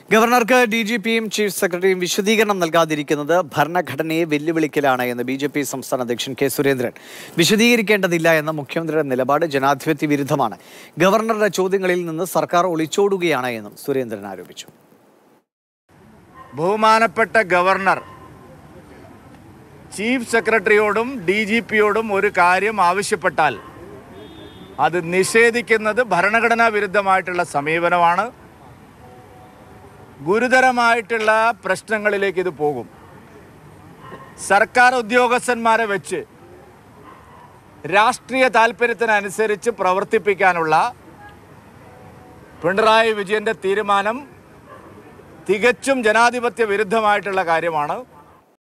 ഗവർണർക്ക് D G പിയും chief സെക്രട്ടറിയും വിശദീകരണം നൽകാതിരിക്കുന്നത് ഭരണഘടനയെ വെല്ലുവിളിക്കലാണ് എന്ന് ബി ജെ പി സംസ്ഥാന അധ്യക്ഷൻ കെ സുരേന്ദ്രൻ വിശദീകരിക്കേണ്ടതില്ല എന്ന മുഖ്യമന്ത്രിയുടെ നിലപാട് ജനാധിപത്യ വിരുദ്ധമാണ് ഗവർണറുടെ ചോദ്യങ്ങളിൽ നിന്ന് സർക്കാർ ഒളിച്ചോടുകയാണ് എന്നും സുരേന്ദ്രൻ ആരോപിച്ചു ബഹുമാനപ്പെട്ട ഗവർണർ ചീഫ് സെക്രട്ടറിയോടും ഡി ജി പിയോടും ഒരു കാര്യം ആവശ്യപ്പെട്ടാൽ അത് നിഷേധിക്കുന്നത് ഭരണഘടനാ വിരുദ്ധമായിട്ടുള്ള സമീപനമാണ് ഗുരുതരമായിട്ടുള്ള പ്രശ്നങ്ങളിലേക്ക് ഇത് പോകും സർക്കാർ ഉദ്യോഗസ്ഥന്മാരെ വെച്ച് രാഷ്ട്രീയ താല്പര്യത്തിനനുസരിച്ച് പ്രവർത്തിപ്പിക്കാനുള്ള പിണറായി വിജയന്റെ തീരുമാനം തികച്ചും ജനാധിപത്യ വിരുദ്ധമായിട്ടുള്ള കാര്യമാണ്